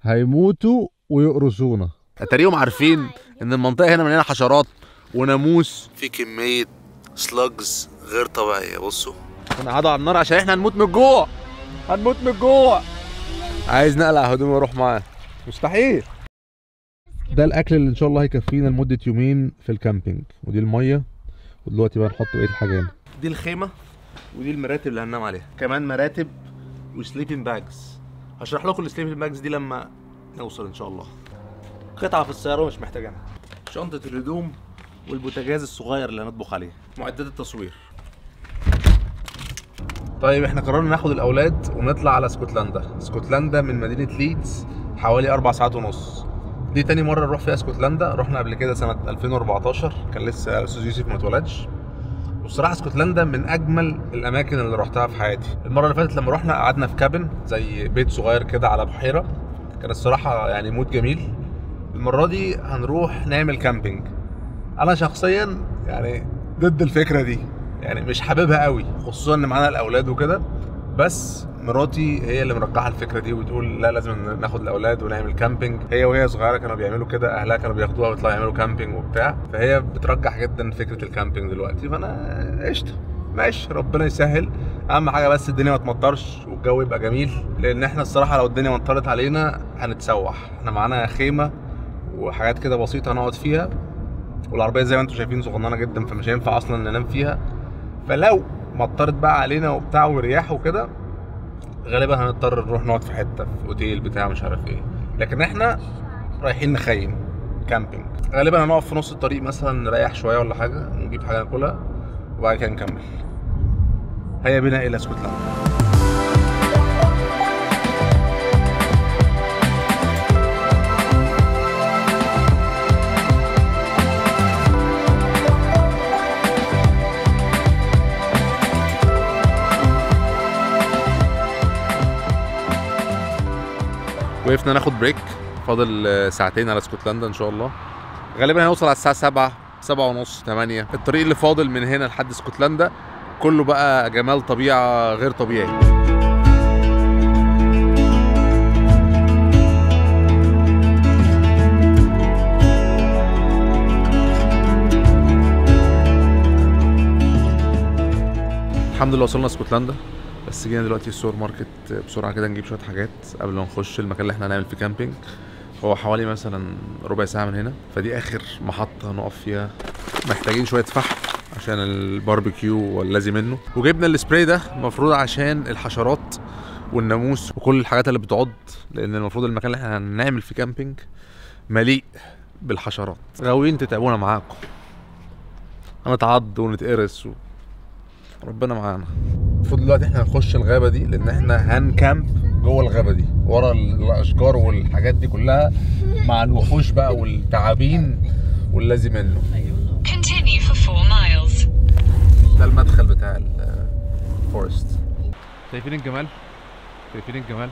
هيموتوا ويقرصونا اتاريهم عارفين ان المنطقه هنا مليانه حشرات وناموس في كميه سلاجز غير طبيعيه بصوا انا قاعد على النار عشان احنا هنموت من الجوع هنموت من الجوع عايز نقلع هدومي واروح معاه مستحيل ده الاكل اللي ان شاء الله هيكفينا لمده يومين في الكامبينج ودي الميه ودلوقتي بقى نحط بقيه الحاجات دي الخيمه ودي المراتب اللي هننام عليها كمان مراتب وسليبنج باجز هشرح لكم السليبنج باجز دي لما نوصل ان شاء الله قطعه في السياره مش محتاجينها شنطه الهدوم والبوتاجاز الصغير اللي هنطبخ عليه معدات التصوير طيب احنا قررنا ناخد الاولاد ونطلع على اسكتلندا اسكتلندا من مدينه ليدز حوالي اربع ساعات ونص دي تاني مره نروح فيها اسكتلندا رحنا قبل كده سنه 2014 كان لسه الاستاذ يوسف ما اتولدش والصراحه اسكتلندا من اجمل الاماكن اللي رحتها في حياتي المره اللي فاتت لما رحنا قعدنا في كابن زي بيت صغير كده على بحيره كان الصراحه يعني مود جميل المره دي هنروح نعمل كامبينج انا شخصيا يعني ضد الفكره دي يعني مش حاببها قوي خصوصا ان معانا الاولاد وكده بس مراتي هي اللي مرجحه الفكره دي وبتقول لا لازم ناخد الاولاد ونعمل كامبينج هي وهي صغيره كانوا بيعملوا كده اهلها كانوا بياخدوها ويطلعوا يعملوا كامبينج وبتاع فهي بترجح جدا فكره الكامبينج دلوقتي فانا قشطه ماشي ربنا يسهل اهم حاجه بس الدنيا ما تمطرش والجو يبقى جميل لان احنا الصراحه لو الدنيا مطرت علينا هنتسوح احنا معانا خيمه وحاجات كده بسيطه نقعد فيها والعربيه زي ما انتم شايفين صغننه جدا فمش هينفع اصلا ننام فيها فلو مطرت بقى علينا وبتاع ورياح وكده غالبا هنضطر نروح نقعد في حته في اوتيل بتاع مش عارف ايه لكن احنا رايحين نخيم كامبينج غالبا هنقف في نص الطريق مثلا نريح شويه ولا حاجه نجيب حاجه ناكلها وبعد كده نكمل هيا بنا الى اسكتلندا وقفنا ناخد بريك فاضل آه، ساعتين على اسكتلندا ان شاء الله غالبا هنوصل على الساعه 7 7 ونص 8 الطريق اللي فاضل من هنا لحد اسكتلندا كله بقى جمال طبيعه غير طبيعي الحمد لله وصلنا اسكتلندا بس جينا دلوقتي السوبر ماركت بسرعه كده نجيب شويه حاجات قبل ما نخش المكان اللي احنا هنعمل فيه كامبينج هو حوالي مثلا ربع ساعه من هنا فدي اخر محطه نقف فيها محتاجين شويه فحم عشان الباربيكيو والذي منه وجبنا السبراي ده المفروض عشان الحشرات والناموس وكل الحاجات اللي بتعض لان المفروض المكان اللي احنا هنعمل فيه كامبينج مليء بالحشرات غاويين تتعبونا معاكم هنتعض ونتقرص و... ربنا معانا المفروض دلوقتي احنا هنخش الغابه دي لان احنا هنكامب جوه الغابه دي ورا الاشجار والحاجات دي كلها مع الوحوش بقى والتعابين والذي منه Continue for 4 miles. ده المدخل بتاع الفورست شايفين الجمال شايفين الجمال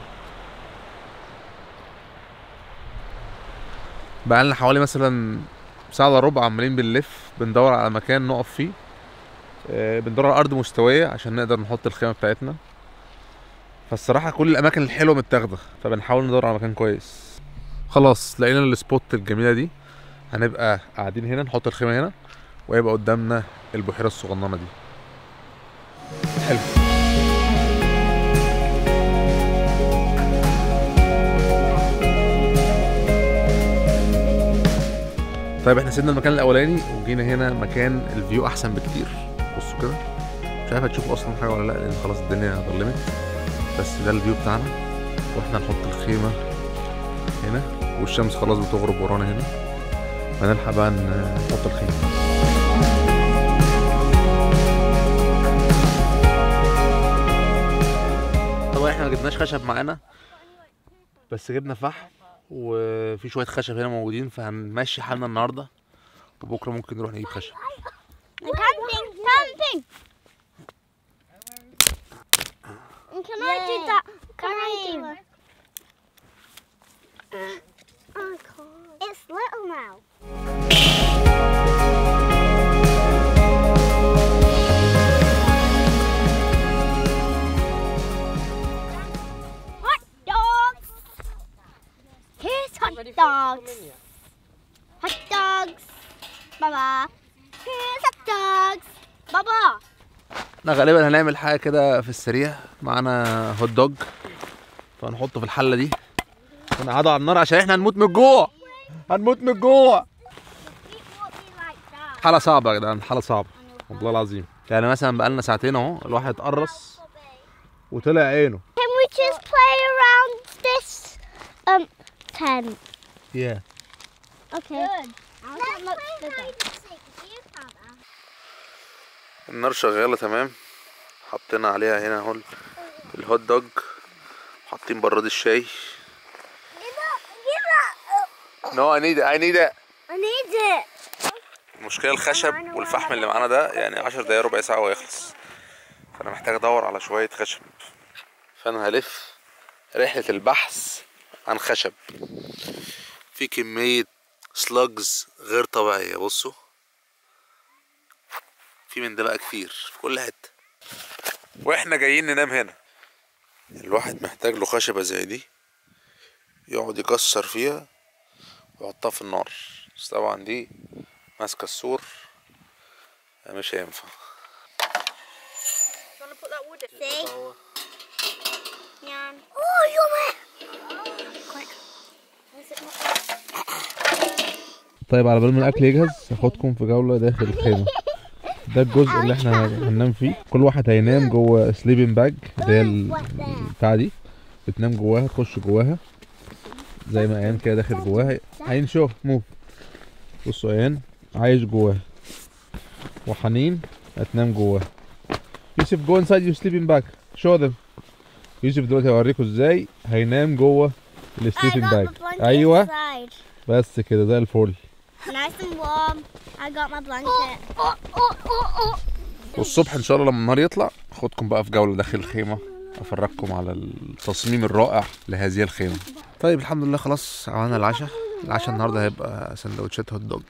بقى لنا حوالي مثلا ساعة الا ربع عمالين بنلف بندور على مكان نقف فيه آه، بندور على ارض مستويه عشان نقدر نحط الخيمه بتاعتنا فالصراحه كل الاماكن الحلوه متاخده فبنحاول ندور على مكان كويس خلاص لقينا السبوت الجميله دي هنبقى قاعدين هنا نحط الخيمه هنا ويبقى قدامنا البحيره الصغننه دي حلو طيب احنا سيبنا المكان الاولاني وجينا هنا مكان الفيو احسن بكتير بصوا كده مش عارف هتشوفوا اصلا حاجه ولا لا لان خلاص الدنيا ظلمت بس ده الفيو بتاعنا واحنا نحط الخيمه هنا والشمس خلاص بتغرب ورانا هنا فنلحق بقى ن- نحط الخيمه طبعا احنا ما جبناش خشب معانا بس جبنا فحم وفي شويه خشب هنا موجودين فهنمشي حالنا النهارده وبكره ممكن نروح نجيب خشب Camping, camping. Can I do that? Can I do it? I can't. It's little now. Hot dogs. Here's hot dogs. Hot dogs. Baba. Here's hot dogs. Baba. احنا غالبا هنعمل حاجه كده في السريع معانا هوت دوج فهنحطه في الحله دي ونقعده على النار عشان احنا هنموت من الجوع هنموت من الجوع It won't be like that. حاله صعبه يا جدعان حاله صعبه والله العظيم يعني مثلا بقالنا ساعتين اهو الواحد اتقرص وطلع عينه Can we just play around this um tent? yeah. Okay. Good. Let's play hide and seek. You can't. النار شغاله تمام حطينا عليها هنا اهو الهوت دوج حاطين براد الشاي Give up. Give up. نو اي نيد اي نيد I need it. المشكله الخشب والفحم اللي معانا ده يعني 10 دقايق ربع ساعه ويخلص فانا محتاج ادور على شويه خشب فانا هلف رحله البحث عن خشب في كميه سلاجز غير طبيعيه بصوا في من ده بقى كتير في كل حته واحنا جايين ننام هنا الواحد محتاج له خشبه زي دي يقعد يكسر فيها ويحطها في النار بس طبعا دي ماسكه السور مش هينفع See? Yeah. Oh, yummy. Quick. Is it not? طيب على بال ما الاكل يجهز هاخدكم في جوله داخل الخيمه ده الجزء اللي احنا هننام فيه كل واحد هينام جوه سليبنج باج اللي هي ال- بتاع دي بتنام جواها تخش جواها زي ما ايان كده داخل جواها عين شوف موف بصوا ايان عايش جواها وحنين هتنام جواها يوسف جو انسايد يور سليبنج باج شو ذم يوسف دلوقتي هوريكم ازاي هينام جوه I السليبنج got باج my blanket ايوه inside. بس كده زي الفل Nice and warm. I got my blanket. Oh, oh, oh, oh. والصبح ان شاء الله لما النهار يطلع اخدكم بقى في جوله داخل الخيمه افرجكم على التصميم الرائع لهذه الخيمه طيب الحمد لله خلاص عملنا العشاء العشاء النهارده هيبقى سندوتشات هوت دوج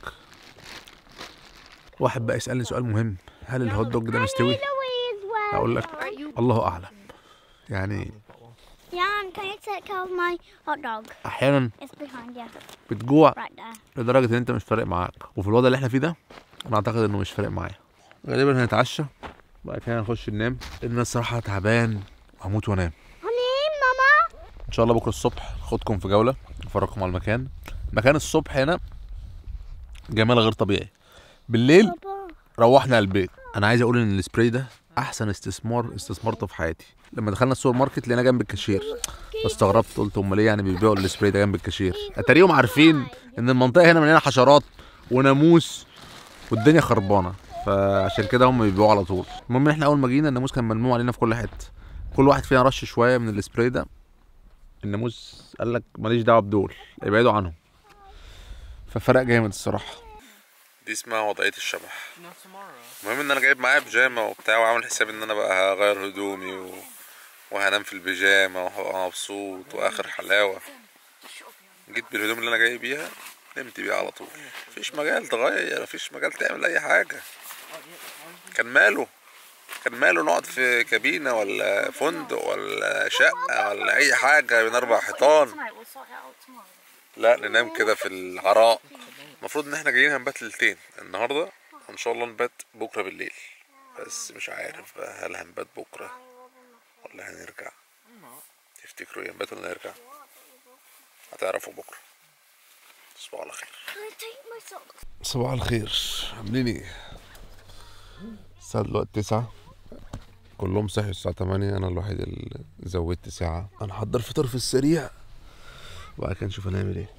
واحد بقى يسالني سؤال مهم هل الهوت دوج ده مستوي Louise, where? اقول لك الله اعلم يعني Jan, can you take care of my hot dog? احيانا It's behind you, بتجوع right there. لدرجه ان انت مش فارق معاك وفي الوضع اللي احنا فيه ده انا اعتقد انه مش فارق معايا غالبا هنتعشى بعد كده هنخش ننام لان انا الصراحه تعبان وهموت وانام Honey, Mama. ان شاء الله بكره الصبح خدكم في جوله افرجكم على المكان مكان الصبح هنا جمال غير طبيعي بالليل Papa. روحنا البيت انا عايز اقول ان السبراي ده احسن استثمار استثمرته في حياتي لما دخلنا السوبر ماركت لقينا جنب الكاشير استغربت قلت امال ليه يعني بيبيعوا السبراي ده جنب الكاشير اتاريهم عارفين ان المنطقه هنا مليانه حشرات وناموس والدنيا خربانه فعشان كده هم بيبيعوا على طول المهم احنا اول ما جينا الناموس كان ملموم علينا في كل حته كل واحد فينا رش شويه من السبراي ده الناموس قال لك ماليش دعوه بدول ابعدوا عنهم ففرق جامد الصراحه دي اسمها وضعيه الشبح المهم ان انا جايب معايا بيجامه وبتاع وعامل حساب ان انا بقى هغير هدومي و... وهنام في البيجامه وهبقى مبسوط واخر حلاوه جيت بالهدوم اللي انا جاي بيها نمت بيها على طول مفيش مجال تغير مفيش مجال تعمل اي حاجه كان ماله كان ماله نقعد في كابينه ولا فندق ولا شقه ولا اي حاجه بين اربع حيطان لا ننام كده في العراء المفروض ان احنا جايين هنبات ليلتين النهارده ان شاء الله نبات بكره بالليل بس مش عارف بقى هل هنبات بكره ولا هنرجع تفتكروا ايه نبات ولا نرجع هتعرفوا بكره تصبحوا على خير Can I take my socks? صباح الخير عاملين ايه الساعة دلوقتي تسعة كلهم صحيوا الساعة تمانية أنا الوحيد اللي زودت ساعة هنحضر فطار في السريع وبعد كده نشوف هنعمل ايه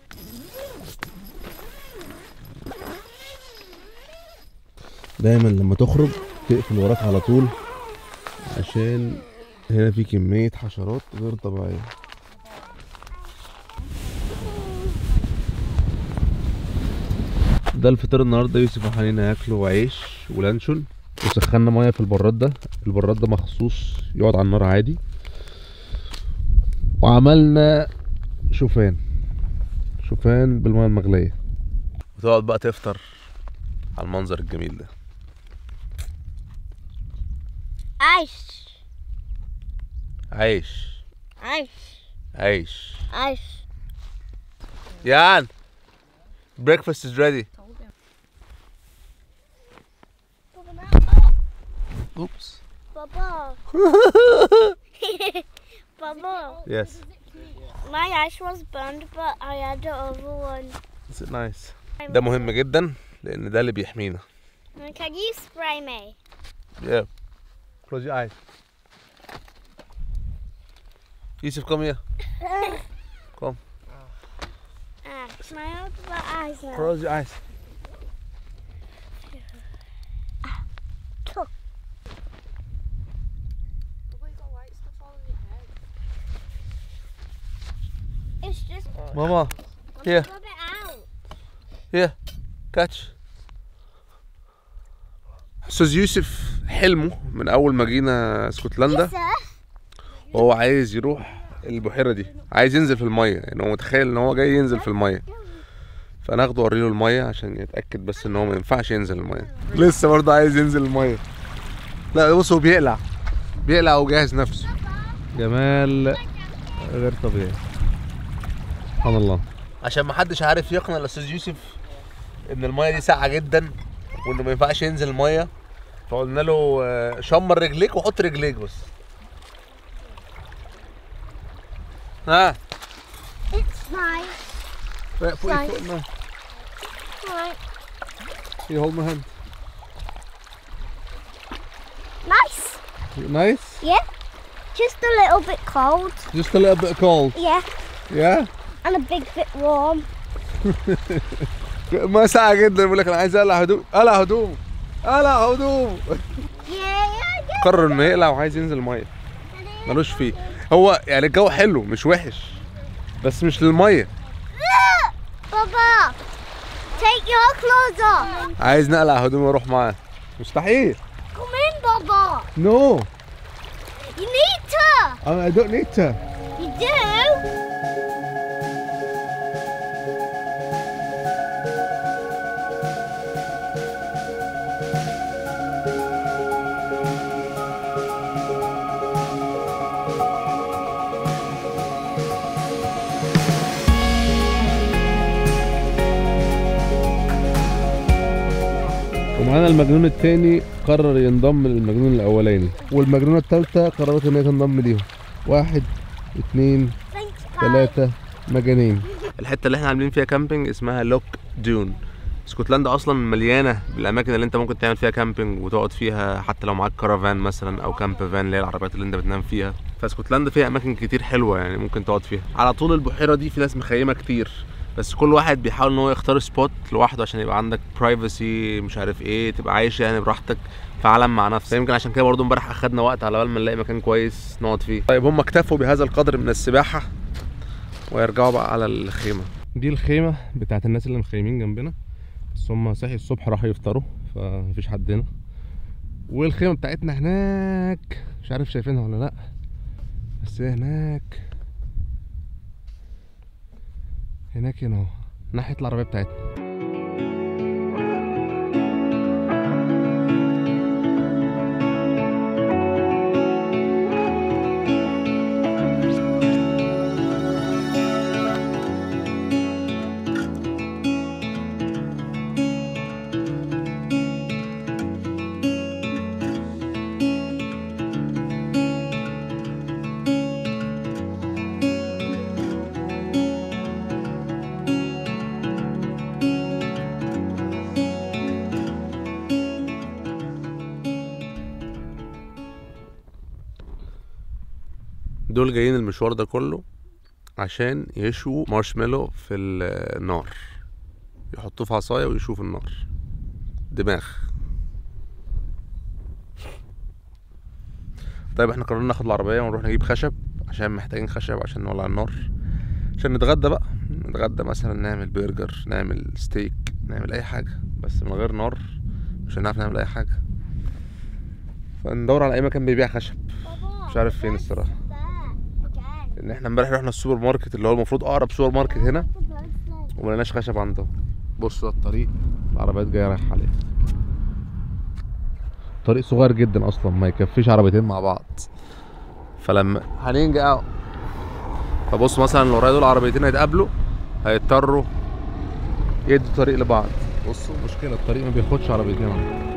دايما لما تخرج تقفل وراك على طول عشان هنا في كمية حشرات غير طبيعية ده الفطار النهارده يوسف وحنين هياكلوا عيش ولانشون وسخنا ميه في البراد ده البراد ده مخصوص يقعد على النار عادي وعملنا شوفان شوفان بالميه المغليه وتقعد بقى تفطر على المنظر الجميل ده Ice. عيش Ice. عيش Ice. Jan, breakfast is ready. Oops. Bubba. Bubba. Yes. My eyes was burned, but I had the other one. Is it nice? ده مهم جدا لان ده اللي بيحمينا. Can you spray me? Yeah. Close your eyes. Yusuf, come here. Come. Ah, can I open my eyes now? Close your eyes. It's just Mama, here, rub it out. here. Catch. استاذ يوسف حلمه من اول ما جينا اسكتلندا Sir? وهو عايز يروح البحيره دي عايز ينزل في الميه يعني هو متخيل ان هو جاي ينزل في الميه فناخده اوريله الميه عشان يتاكد بس ان هو ما ينفعش ينزل الميه لسه برضه عايز ينزل الميه لا بص هو بيقلع بيقلع وجاهز نفسه جمال غير طبيعي سبحان الله عشان ما حدش عارف يقنع الاستاذ يوسف ان الميه دي ساقعه جدا وانه ما ينفعش ينزل الميه فقلنا له آه، شمر رجليك وحط رجليك بس ها It's nice. Put your Nice. foot in there. Right. You hold my hand. Nice. Nice. Yeah. Just a little bit cold. Just a little bit cold. Yeah. Yeah. And a big bit warm. ما ساعة جدا بيقول لك انا عايز اقلع هدوم اقلع هدوم اقلع هدوم Yeah, yeah, yeah. قرر انه يقلع وعايز ينزل الميه ملوش فيه هو يعني الجو حلو مش وحش بس مش للميه Baba, take your clothes off. عايز نقلع هدوم واروح معاه مستحيل Come in, Baba. نو You need to. I don't need to You do. ومعانا المجنون التاني قرر ينضم للمجنون الاولاني والمجنونه التالتة قررت ان هي تنضم ليهم واحد اتنين Thanks, guys. ثلاثة مجانين الحتة اللي احنا عاملين فيها كامبينج اسمها لوك دون اسكتلندا اصلا مليانة بالاماكن اللي انت ممكن تعمل فيها كامبينج وتقعد فيها حتى لو معاك كرافان مثلا او كامب فان اللي هي العربيات اللي انت بتنام فيها فاسكتلندا فيها اماكن كتير حلوة يعني ممكن تقعد فيها على طول البحيرة دي في ناس مخيمة كتير بس كل واحد بيحاول ان هو يختار سبوت لوحده عشان يبقى عندك برايفسي مش عارف ايه تبقى عايش يعني براحتك في عالم مع نفسك يمكن عشان كده برضه امبارح اخدنا وقت على بال ما نلاقي مكان كويس نقعد فيه طيب هم اكتفوا بهذا القدر من السباحه ويرجعوا بقى على الخيمه دي الخيمه بتاعت الناس اللي مخيمين جنبنا بس هم صحي الصبح راحوا يفطروا فمفيش حد هنا والخيمه بتاعتنا هناك مش عارف شايفينها ولا لا بس هي هناك هناك هنا اهو ناحيه العربيه بتاعتنا دول جايين المشوار ده كله عشان يشووا مارشميلو في النار يحطوه في عصايه ويشووا في النار دماغ طيب احنا قررنا ناخد العربيه ونروح نجيب خشب عشان محتاجين خشب عشان نولع النار عشان نتغدى بقى نتغدى مثلا نعمل برجر نعمل ستيك نعمل اي حاجه بس من غير نار مش هنعرف نعمل اي حاجه فندور على اي مكان بيبيع خشب Baba, مش عارف فين الصراحه there again. ان احنا امبارح رحنا السوبر ماركت اللي هو المفروض اقرب سوبر ماركت هنا The bird's leg. وما لقيناش خشب عندهم بصوا على الطريق العربيات جايه رايحه عليه طريق صغير جدا اصلا ما يكفيش عربيتين مع بعض فلما هنيجي اه فبص مثلا اللي ورايا دول عربيتين هيتقابلوا هيضطروا يدوا طريق لبعض بصوا مشكلة الطريق ما بياخدش عربيتين على بعض.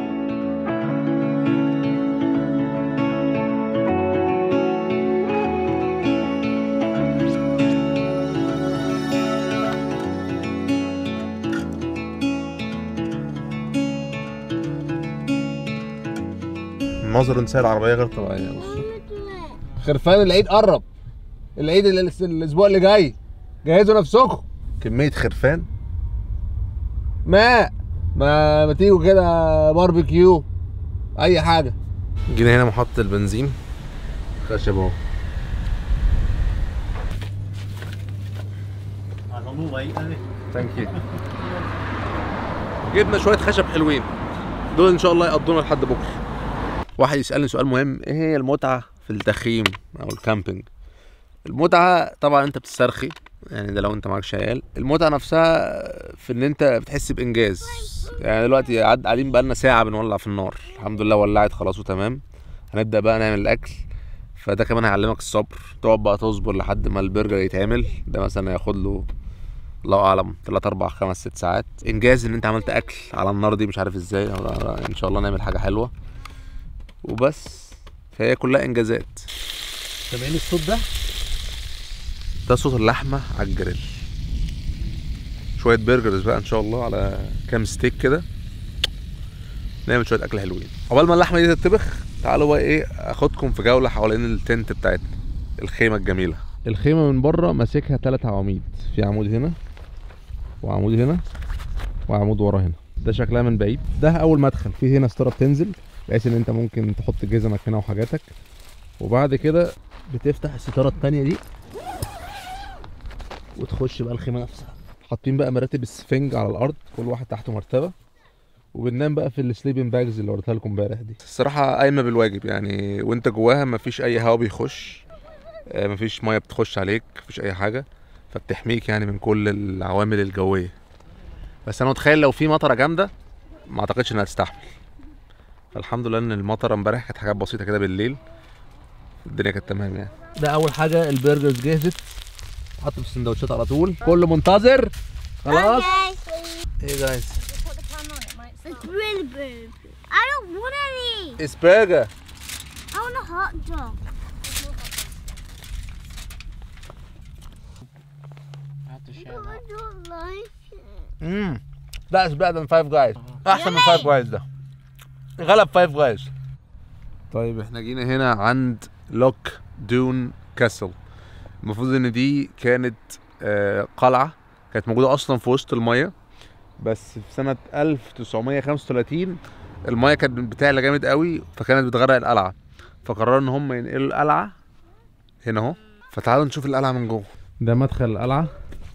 منظر انسان العربية غير طبيعية بصوا خرفان العيد قرب العيد ال- ال- الاسبوع اللي جاي جهزوا نفسكم كمية خرفان ماء ما ما تيجوا كده باربيكيو اي حاجه جينا هنا محطة البنزين خشب اهو ثانك يو جبنا شوية خشب حلوين دول ان شاء الله يقضونا لحد بكرة واحد يسألني سؤال مهم ايه هي المتعة في التخييم او الكامبينج المتعة طبعا انت بتسترخي يعني ده لو انت معكش عيال المتعة نفسها في ان انت بتحس بانجاز يعني دلوقتي قعد قاعدين بقالنا ساعة بنولع في النار الحمد لله ولعت خلاص وتمام هنبدأ بقى نعمل الأكل فده كمان هيعلمك الصبر تقعد بقى تصبر لحد ما البرجر يتعمل ده مثلا هياخد له الله اعلم 3 4 5 6 ساعات انجاز ان انت عملت اكل على النار دي مش عارف ازاي ان شاء الله نعمل حاجه حلوه وبس فهي كلها انجازات سامعين الصوت ده ده صوت اللحمه على الجريل شويه برجرز بقى ان شاء الله على كام ستيك كده نعمل شويه اكل حلوين عقبال ما اللحمه دي تتطبخ تعالوا بقى ايه اخدكم في جوله حوالين التنت بتاعتنا الخيمه الجميله الخيمه من بره ماسكها ثلاث عواميد في عمود هنا وعمود هنا وعمود ورا هنا ده شكلها من بعيد ده اول مدخل في هنا ستاره بتنزل بحيث ان انت ممكن تحط جزمك هنا وحاجاتك وبعد كده بتفتح الستاره التانية دي وتخش بقى الخيمه نفسها حاطين بقى مراتب السفنج على الارض كل واحد تحته مرتبه وبننام بقى في السليبنج باجز اللي وريتها لكم امبارح دي الصراحه قايمه بالواجب يعني وانت جواها مفيش اي هوا بيخش آه، مفيش ميه بتخش عليك مفيش اي حاجه فبتحميك يعني من كل العوامل الجويه بس انا متخيل لو في مطره جامده ما اعتقدش انها تستحمل فالحمد لله ان المطره امبارح كانت حاجات بسيطه كده بالليل الدنيا كانت تمام يعني ده اول حاجه البرجرز جهزت حط في السندوتشات على طول كله منتظر خلاص Okay. ايه جايز It's really big. I don't want any. اتس برجر I want a hot dog. I don't like it. امم لا از better than فايف جايز احسن من فايف جايز ده غلب فايف جايز طيب احنا جينا هنا عند لوك دون كاسل المفروض ان دي كانت آه، قلعة كانت موجودة اصلا في وسط المية بس في سنة 1935 المية كانت بتعلى جامد قوي فكانت بتغرق القلعة فقرروا ان هم ينقلوا القلعة هنا اهو فتعالوا نشوف القلعة من جوه ده مدخل القلعة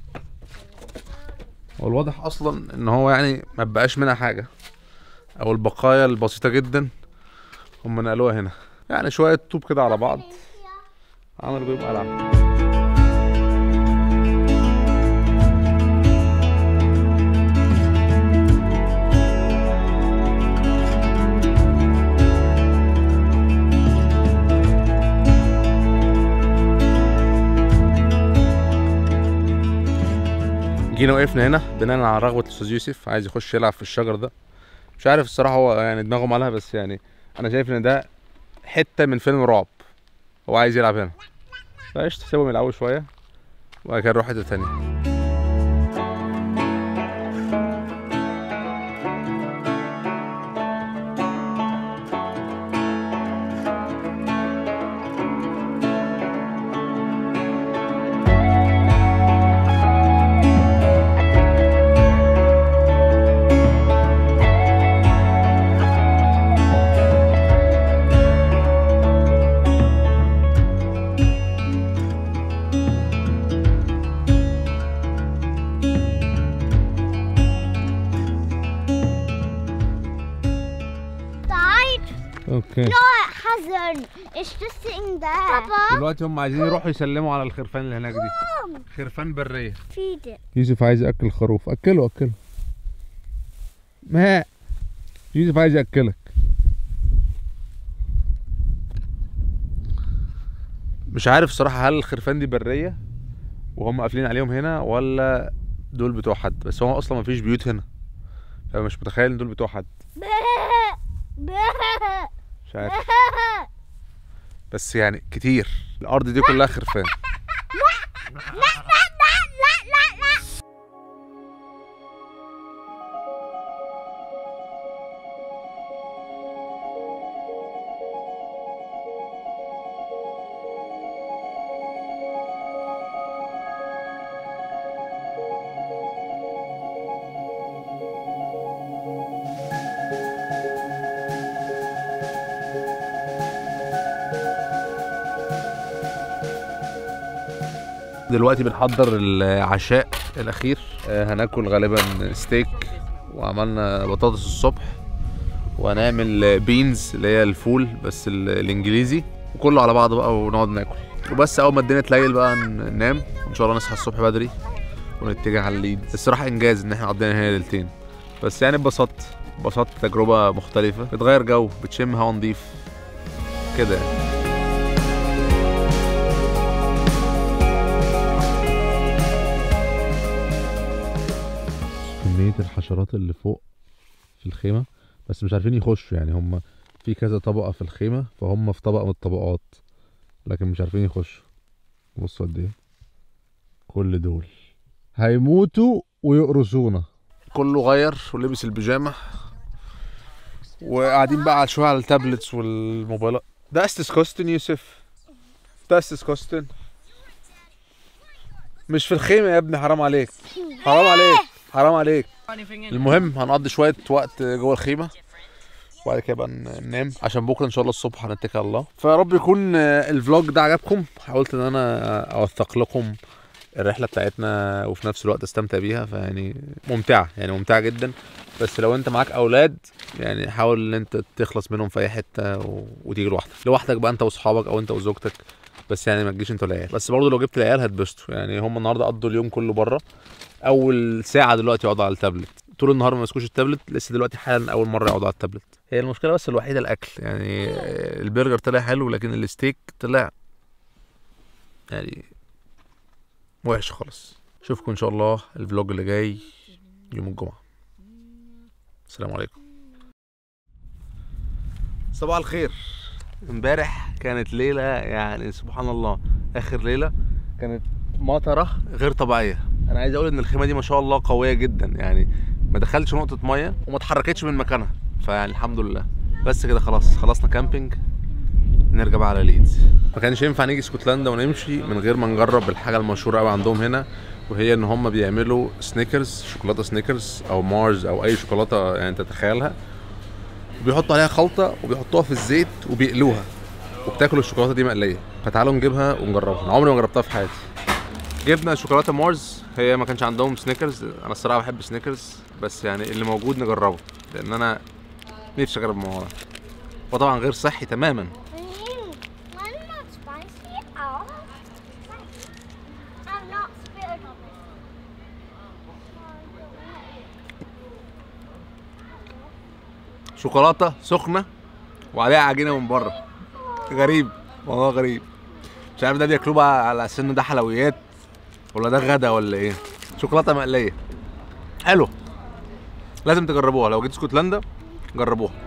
والواضح اصلا ان هو يعني ما بقاش منها حاجة او البقايا البسيطة جدا هم نقلوها هنا يعني شوية طوب كده على بعض عملوا بيهم قلعة جينا وقفنا هنا بناء على رغبة الأستاذ يوسف عايز يخش يلعب في الشجر ده مش عارف الصراحة هو يعني دماغه مالها بس يعني أنا شايف إن ده حتة من فيلم رعب هو عايز يلعب هنا فقشطة سيبهم يلعبوا شوية وبعد كده نروح حتة تانية Died? اوكي No, it hasn't. It's just sitting there. Papa, دلوقتي هم عايزين يروحوا يسلموا على الخرفان اللي هناك دي خرفان برية feed it. يوسف عايز ياكل خروف اكله اكله ما يوسف عايز ياكلك مش عارف صراحة هل الخرفان دي برية وهم قافلين عليهم هنا ولا دول بتوع حد بس هو اصلا مفيش بيوت هنا فمش متخيل ان دول بتوع حد مش عارف بس يعني كتير الارض دي كلها خرفان دلوقتي بنحضر العشاء الاخير آه، هناكل غالبا ستيك وعملنا بطاطس الصبح وهنعمل بينز اللي هي الفول بس ال- الانجليزي وكله على بعض بقى ونقعد ناكل وبس اول ما الدنيا تليل بقى ن- ننام ان شاء الله نصحى الصبح بدري ونتجه على الليد الصراحه انجاز ان احنا قضينا هنا ليلتين بس يعني اتبسطت اتبسطت تجربه مختلفه بتغير جو بتشم هوا نضيف كده يعني. كمية الحشرات اللي فوق في الخيمة بس مش عارفين يخشوا يعني هم في كذا طبقة في الخيمة فهم في طبقة من الطبقات لكن مش عارفين يخشوا بصوا قد ايه كل دول هيموتوا ويقرصونا كله غير ولبس البيجامة وقاعدين بقى على شوية على التابلتس والموبايلات ده استسكوستن يوسف ده استسكوستن مش في الخيمة يا ابني حرام عليك حرام عليك حرام عليك المهم هنقضي شوية وقت جوه الخيمة وبعد كده بقى ننام عشان بكره ان شاء الله الصبح هنتكل على الله فيا رب يكون آه، الفلوج ده عجبكم حاولت ان انا اوثق لكم الرحله بتاعتنا وفي نفس الوقت استمتع بيها فيعني ممتعه يعني ممتعه جدا بس لو انت معاك اولاد يعني حاول ان انت تخلص منهم في اي حته و... وتيجي لوحدك لوحدك بقى انت واصحابك او انت وزوجتك بس يعني ما تجيش انت والعيال بس برضه لو جبت العيال هتبسطوا يعني هم النهارده قضوا اليوم كله بره اول ساعه دلوقتي يقعدوا على التابلت طول النهار ما مسكوش التابلت لسه دلوقتي حالا اول مره يقعدوا على التابلت هي المشكله بس الوحيده الاكل يعني آه، البرجر طلع حلو لكن الستيك طلع يعني وحش خالص اشوفكم ان شاء الله الفلوج اللي جاي يوم الجمعه السلام عليكم صباح الخير امبارح كانت ليله يعني سبحان الله اخر ليله كانت مطره غير طبيعيه انا عايز اقول ان الخيمه دي ما شاء الله قويه جدا يعني ما دخلتش نقطه ميه وما اتحركتش من مكانها فيعني الحمد لله بس كده خلاص خلصنا كامبينج نرجع بقى على ليدز ما كانش ينفع نيجي اسكتلندا ونمشي من غير ما نجرب الحاجه المشهوره قوي عندهم هنا وهي ان هم بيعملوا سنيكرز شوكولاته سنيكرز او مارز او اي شوكولاته يعني تتخيلها بيحطوا عليها خلطه وبيحطوها في الزيت وبيقلوها وبتاكلوا الشوكولاته دي مقليه فتعالوا نجيبها ونجربها انا عمري ما جربتها في حياتي جبنا شوكولاته مارز هي ما كانش عندهم سنيكرز انا الصراحه بحب سنيكرز بس يعني اللي موجود نجربه لان انا نفسي اجرب الموضوع ده وطبعا غير صحي تماما I'm not spicy at all. I'm not spitting on it. شوكولاته سخنه وعليها عجينه من بره غريب موضوع غريب مش عارف ده بياكلوه بقى على اساس ان ده حلويات ولا ده غدا ولا ايه شوكولاته مقليه حلو لازم تجربوها لو جيت اسكتلندا جربوها